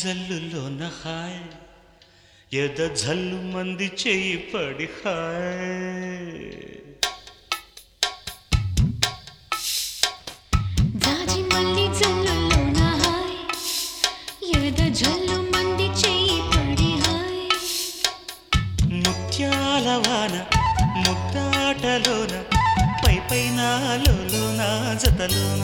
జల్లులోన hi ఎద జల్లు మంది చెయ్యి పడి హాయ్ జాజి మల్లి జల్లులోన హాయ్ ఎద జల్లు మంది చెయ్యి పడి హాయ్ ముత్యాల వాన ముద్దాటలోన పై పైన లోన జతలోన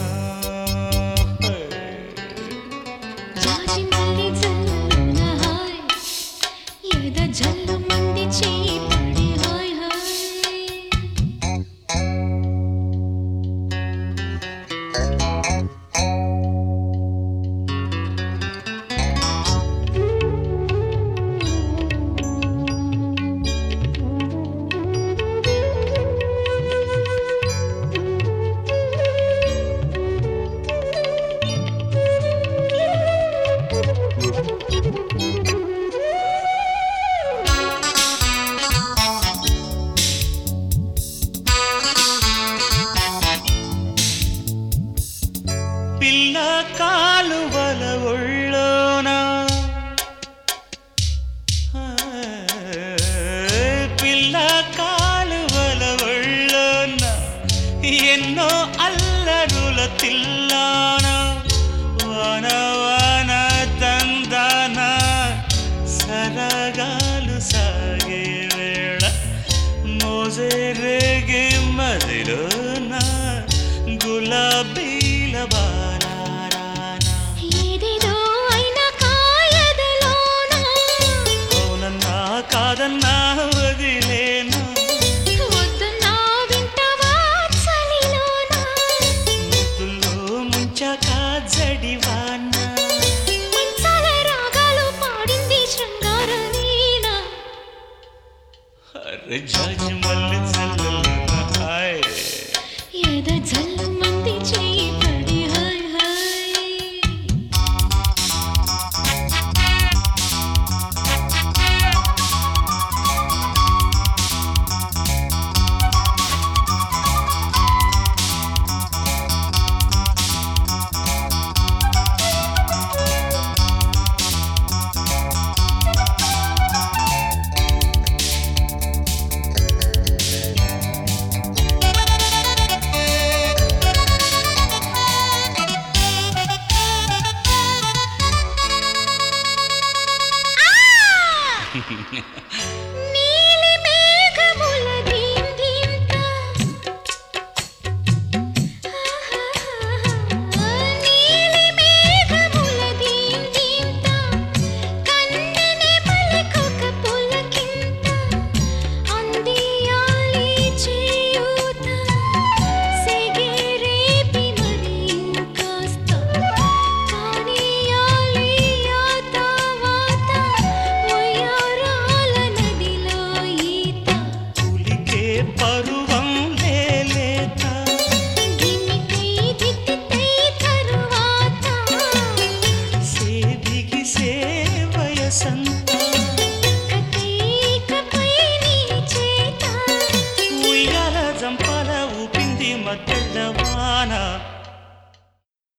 జాజి మల్లి జల్లులోన హాయ్ ఎద జల్లు మంది చెయ్యి పడి హాయ్ హాయ్ పిల్ల కాలువల ఒళ్ళోన ఆ, పిల్ల కాలువల ఒళ్ళోన ఎన్నో అల్లరుల తిల్లాన వాన వాన తందాన సరగాలు సాగే వేళ మోజే రేగే మదిలోన గులాబీల బాలారానా ఏదేదో అయినా కాయదలోన అవునన్నా కాదన్నా వదిలేనా వద్దన్నా వింటవా చలిలోన ముద్దుల్లో ముంచాక జడివానా మంచాల రాగాలు పాడింది శృంగార వీణ అరే జాజి మల్లి చల్లలో హాయ్ ఎద జల్లు